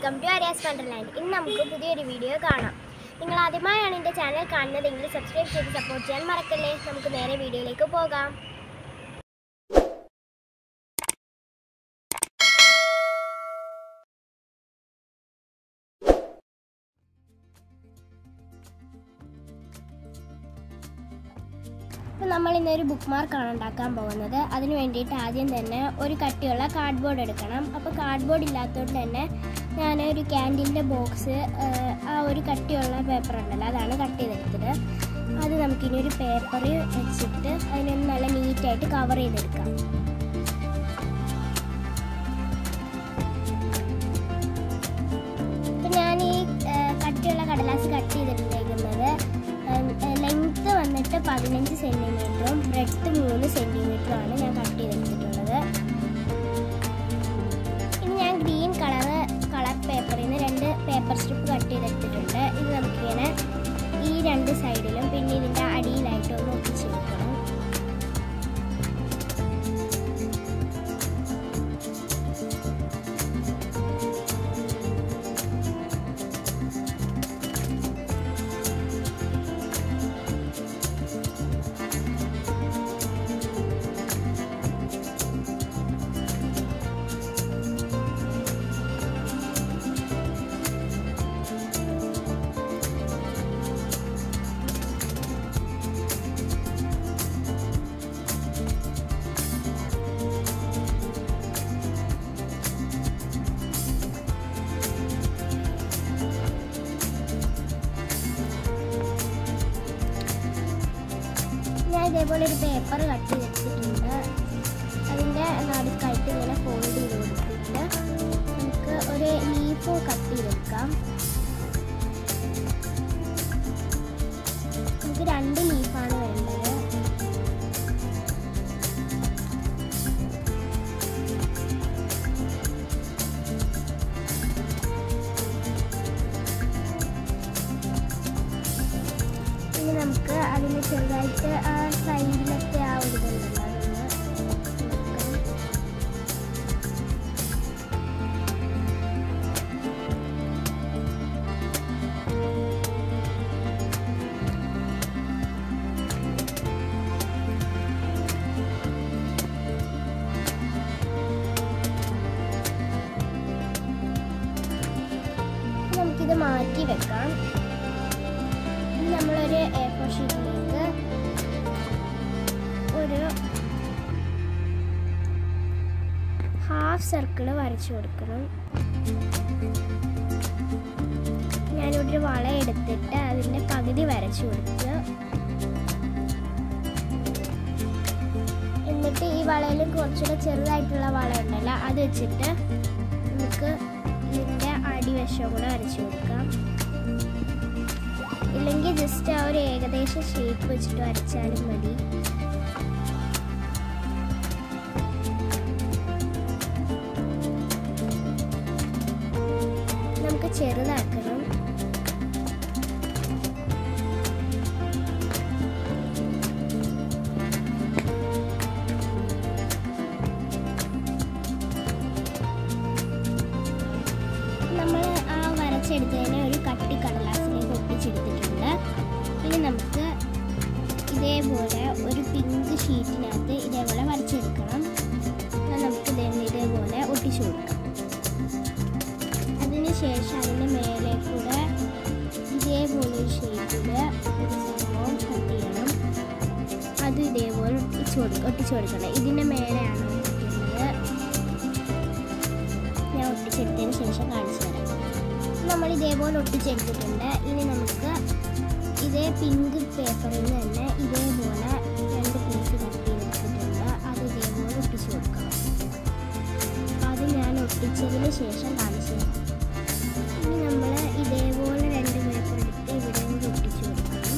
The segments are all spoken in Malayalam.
വെൽക്കം ടു ആര്യാസ് വണ്ടർലാൻഡ് ഇന്ന് നമുക്ക് പുതിയൊരു വീഡിയോ കാണാം നിങ്ങൾ ആദ്യമായാണ് എൻ്റെ ചാനൽ കാണുന്നതെങ്കിൽ സബ്സ്ക്രൈബ് ചെയ്ത് സപ്പോർട്ട് ചെയ്യാൻ മറക്കല്ലേ നമുക്ക് നേരെ വീഡിയോയിലേക്ക് പോകാം അപ്പോൾ നമ്മൾ ഇന്നൊരു ബുക്ക് മാർക്കാണ് ഉണ്ടാക്കാൻ പോകുന്നത് അതിന് വേണ്ടിയിട്ട് ആദ്യം തന്നെ ഒരു കട്ടിയുള്ള കാർഡ്ബോർഡ് എടുക്കണം അപ്പോൾ കാർഡ്ബോർഡ് ഇല്ലാത്തതുകൊണ്ട് തന്നെ ഞാൻ ഒരു ക്യാൻറ്റീൻ്റെ ബോക്സ് ആ ഒരു കട്ടിയുള്ള പേപ്പർ ഉണ്ടല്ലോ അതാണ് കട്ട് ചെയ്തെടുത്തത് അത് നമുക്കിനി ഒരു പേപ്പർ വെച്ചിട്ട് അതിനൊന്ന് നല്ല നീറ്റായിട്ട് കവർ ചെയ്തെടുക്കാം ഇപ്പം ഞാൻ ഈ ആ, കട്ടിയുള്ള കടലാസ് കട്ട് ചെയ്തിട്ടേക്കുന്നത് ലെങ്ത്ത് വന്നിട്ട് പതിനഞ്ച് സെൻറ്റിമീറ്ററും ബ്രെഡ്ത്ത് മൂന്ന് സെൻറ്റിമീറ്ററുമാണ് ഞാൻ കട്ട് ചെയ്തെടുത്തിട്ടുള്ളത് ഇനി ഞാൻ ഗ്രീൻ കളറ് കളർ പേപ്പറിൽ നിന്ന് രണ്ട് പേപ്പർ സ്ട്രിപ്പ് കട്ട് ചെയ്തെടുത്തിട്ടുണ്ട് ഇത് നമുക്കിങ്ങനെ ഈ രണ്ട് സൈഡിലും പിന്നെ ഇതിൻ്റെ അടിയിലായിട്ട് ഒന്ന് ഒട്ടിച്ച് വെക്കണം ഞാൻ ഇതേപോലെ ഒരു പേപ്പർ കട്ട് ചെയ്തെടുത്തിട്ടുണ്ട് അതിൻ്റെ നടുക്കായിട്ട് ഇങ്ങനെ ഫോൾഡ് ചെയ്ത് കൊടുത്തിട്ട് നമുക്ക് ഒരു ലീഫ് കട്ട് ചെയ്തെടുക്കാം നമുക്ക് രണ്ട് ലീഫാണ് വേണ്ടത് ഇനി നമുക്ക് അതിന് ചെറുതായിട്ട് ആ സൈഡിലത്തെ ആ ഒരു ഇതുണ്ടല്ലോ അതൊന്ന് വെക്കാം. ഇനി നമുക്കിത് മാറ്റി വെക്കാം ഇനി നമ്മളൊരു എ ഫോർ ഷീറ്റിലേക്ക് ഒരു ഹാഫ് സർക്കിൾ വരച്ചു കൊടുക്കണം ഞാനിവിടെ ഒരു വള എടുത്തിട്ട് അതിൻ്റെ പകുതി വരച്ചു കൊടുത്ത് എന്നിട്ട് ഈ വളയിൽ കുറച്ചുകൂടെ ചെറുതായിട്ടുള്ള വള ഉണ്ടല്ലോ അത് വെച്ചിട്ട് നമുക്ക് ഇതിൻ്റെ അടിവശം കൂടെ വരച്ചു കൊടുക്കാം ഇല്ലെങ്കിൽ ജസ്റ്റ് ആ ഒരു ഏകദേശ ഷേപ്പ് വെച്ചിട്ട് വരച്ചാലും മതി നമുക്ക് ചെറുതാക്കണം നമ്മൾ ആ വരച്ചെടുത്തതിനെ ഒരു കട്ടി കടലാസിലേക്ക് ഒട്ടിച്ചെടുത്തിട്ടുണ്ട് ഇനി നമുക്ക് ഇതേപോലെ ഒരു പിങ്ക് ഷീറ്റിനകത്ത് ഇതേപോലെ വരച്ചെടുക്കണം എന്നാൽ നമുക്ക് ഇതേ ഇതേപോലെ ഒട്ടിച്ചു കൊടുക്കാം അതിന് ശേഷം അതിൻ്റെ മേലെ കൂടെ ഇതേപോലെ ഒരു ഷേപ്പിൽ ഒരു സംഭവം കട്ട് ചെയ്യണം അത് ഇതേപോലെ ഒട്ടിച്ചു കൊടുക്കുക ഒട്ടിച്ചു കൊടുക്കണം ഇതിൻ്റെ മേലെയാണ് ഒട്ടിക്കുന്നത് ഞാൻ ഒട്ടിച്ചെടുത്തതിന് ശേഷം കാണിച്ചു തരാം നമ്മൾ ഇതേപോലെ ഒട്ടിച്ചെടുത്തിട്ടുണ്ട് ഇനി നമുക്ക് ഇതേ പിങ്ക് പേപ്പറിൽ നിന്ന് തന്നെ ഇതേപോലെ രണ്ട് പീസ് കട്ട് ചെയ്തെടുത്തിട്ടുണ്ട് അത് ഇതേപോലെ ഒട്ടിച്ചു കൊടുക്കണം അത് ഞാൻ ഒട്ടിച്ചതിന് ശേഷം കാണിച്ചു തരാം ഇനി നമ്മൾ ഇതേപോലെ രണ്ട് പേപ്പർ എടുത്ത് ഇവിടെ നിന്ന് ഒട്ടിച്ചു കൊടുക്കണം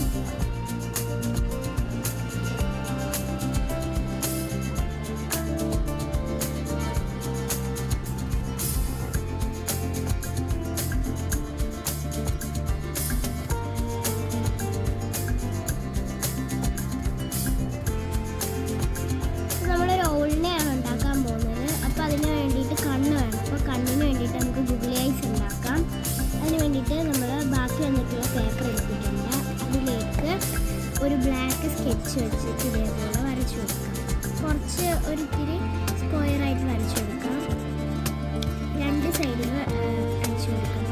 നമ്മളൊരു ഓളിനെയാണ് ഉണ്ടാക്കാൻ പോകുന്നത് അപ്പോൾ അതിന് വേണ്ടിയിട്ട് കണ്ണ് വേണം അപ്പോൾ കണ്ണിന് വേണ്ടിയിട്ട് നമുക്ക് ഗുഗിളി ഐസ് ഉണ്ടാക്കാം സ്കെച്ച് വെച്ചിട്ട് ഇതേപോലെ വരച്ചു കൊടുക്കാം കുറച്ച് ഒരിത്തിരി സ്ക്വയറായിട്ട് വരച്ചു കൊടുക്കാം രണ്ട് സൈഡിൽ അടിച്ചു കൊടുക്കണം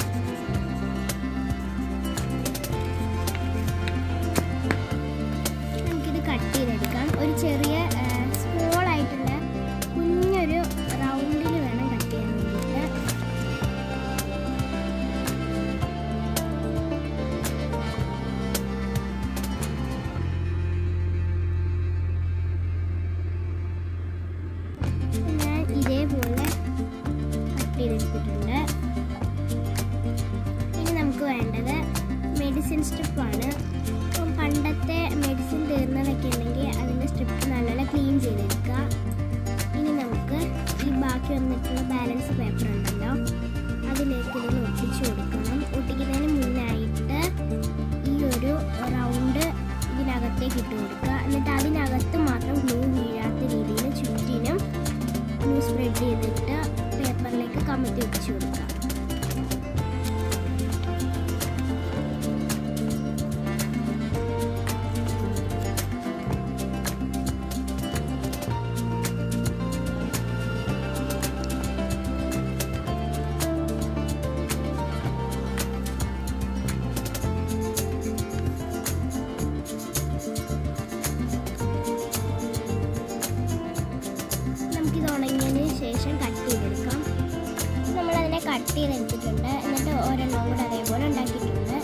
നമുക്കിത് കട്ട് ചെയ്തെടുക്കാം ഒരു ചെറിയ സ്മോൾ ആയിട്ടുള്ള കുഞ്ഞൊരു റൗണ്ടിൽ വേണം കട്ട് ചെയ്യാൻ വേണ്ടിയിട്ട് ഞാൻ ഇതേപോലെ കട്ട് ചെയ്തെടുത്തിട്ടുണ്ട് ഇനി നമുക്ക് വേണ്ടത് മെഡിസിൻ സ്ട്രിപ്പാണ് ഇപ്പം പണ്ടത്തെ മെഡിസിൻ തീർന്നതൊക്കെ ഉണ്ടെങ്കിൽ അതിൻ്റെ സ്ട്രിപ്പ് നല്ലോണം ക്ലീൻ ചെയ്തെടുക്കുക ഇനി നമുക്ക് ഈ ബാക്കി വന്നിട്ടുള്ള ബാലൻസ് പേപ്പർ ഉണ്ടല്ലോ അതിലേക്ക് ഇതൊന്ന് ഒട്ടിച്ചു കൊടുക്കണം ഒട്ടിക്കുന്നതിന് മുന്നായിട്ട് ഈ ഒരു റൗണ്ട് ഇതിനകത്തേക്ക് ഇട്ട് കൊടുക്കുക എന്നിട്ട് അതിനകത്ത് മാത്രം ഗ്ലൂ വീഴാത്ത രീതിയിൽ ചുറ്റിനും ഗ്ലൂ സ്പ്രെഡ് ചെയ്തിട്ട് പേപ്പറിലേക്ക് കമത്തി ഒട്ടിച്ചു കൊടുക്കുക നമുക്കിത് ഉണങ്ങിയതിന് ശേഷം കട്ട് ചെയ്തെടുക്കാം നമ്മളതിനെ കട്ട് ചെയ്തെടുത്തിട്ടുണ്ട് എന്നിട്ട് ഒരെണ്ണം കൂടെ അതേപോലെ ഉണ്ടാക്കിയിട്ടുണ്ട്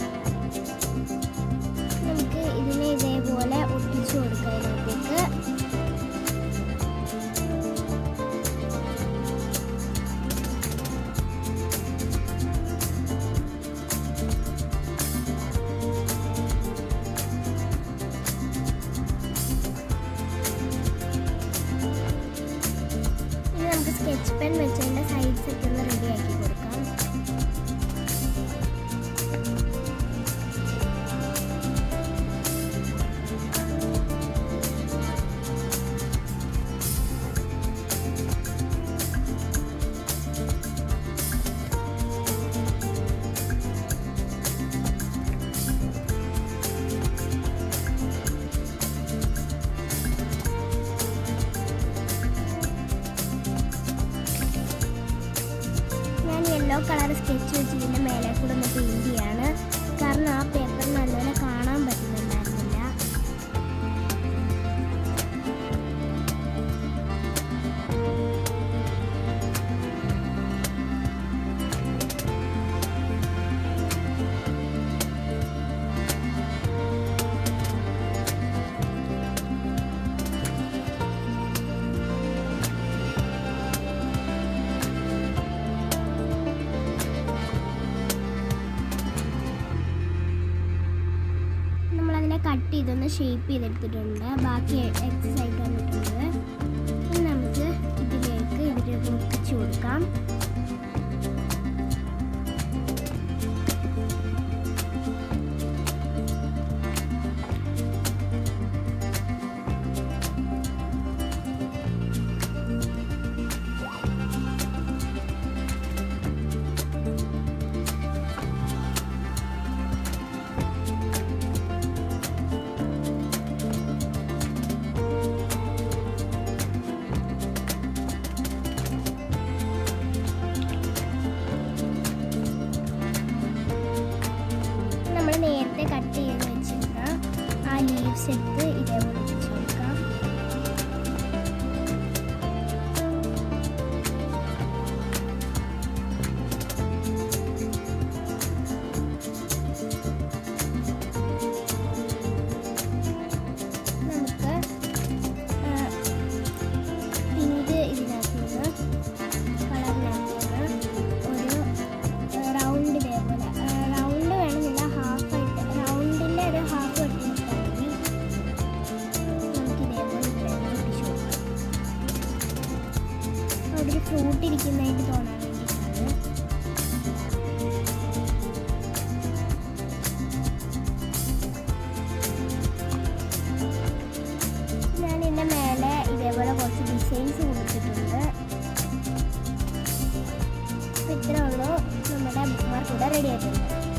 നമുക്ക് ഇതിനെ ഇതേപോലെ ഒട്ടിച്ചു കൊടുക്കാം ഇതിനകത്തേക്ക് ഇനി നമുക്ക് സ്കെച്ച് പെൻ വെച്ചതിൻ്റെ സൈഡ്സ് ഒക്കെ ഒന്ന് റെഡി ആക്കി കൊടുക്കാം ഞാൻ യെല്ലോ കളർ സ്കെച്ച് വെച്ച് ഇതിൻ്റെ മേലെ കൂടെ ഒന്ന് പെയിൻറ് ചെയ്യാണ് കാരണം ആ പേപ്പർ നല്ലപോലെ കാണാൻ പറ്റുന്നുണ്ടായിരുന്നില്ല നമ്മളതിനെ കട്ട് ചെയ്തൊന്ന് ഷേപ്പ് ചെയ്തെടുത്തിട്ടുണ്ട് ബാക്കി എക്സസ് ആയിട്ട് വന്നിട്ടുണ്ട് ഇനി നമുക്ക് ഇതിലേക്ക് ഇതിലേക്ക് ഒട്ടിച്ചു കൊടുക്കാം നമ്മൾ നേരത്തെ കട്ട് ചെയ്ത് വെച്ചിരുന്ന ആ ലീവ്സ് എടുത്ത് ഇതേപോലെ വെച്ച് കൊടുക്കാം നമുക്ക് പിങ്ക് ഇതിനകത്ത് നിന്ന് കളറിനകത്ത് നിന്ന് ഒരു റൗണ്ട് ഇതേപോലെ റൗണ്ട് വേണമെന്നില്ല ഹാഫ് ആയിട്ട് റൗണ്ടിൻ്റെ ഒരു ഹാഫ് വെട്ടിയെടുത്താൽ മതി നമുക്ക് ഇതേപോലെ ഇതേപോലെ ഒട്ടിച്ചു കൊടുക്കാം അവിടെ ഒരു ഫ്രൂട്ട് ഇരിക്കുന്നതായിട്ട് തോന്നാൻ വേണ്ടിയിട്ടാണ് ഞാൻ ഇതിൻ്റെ മേലെ ഇതേപോലെ കുറച്ച് ഡിസൈൻസ് കൊടുത്തിട്ടുണ്ട് അപ്പോൾ ഇത്രേ ഉള്ളൂ നമ്മുടെ ബുക്ക് മാർക്ക് ഇവിടെ റെഡി ആയിട്ടുണ്ട്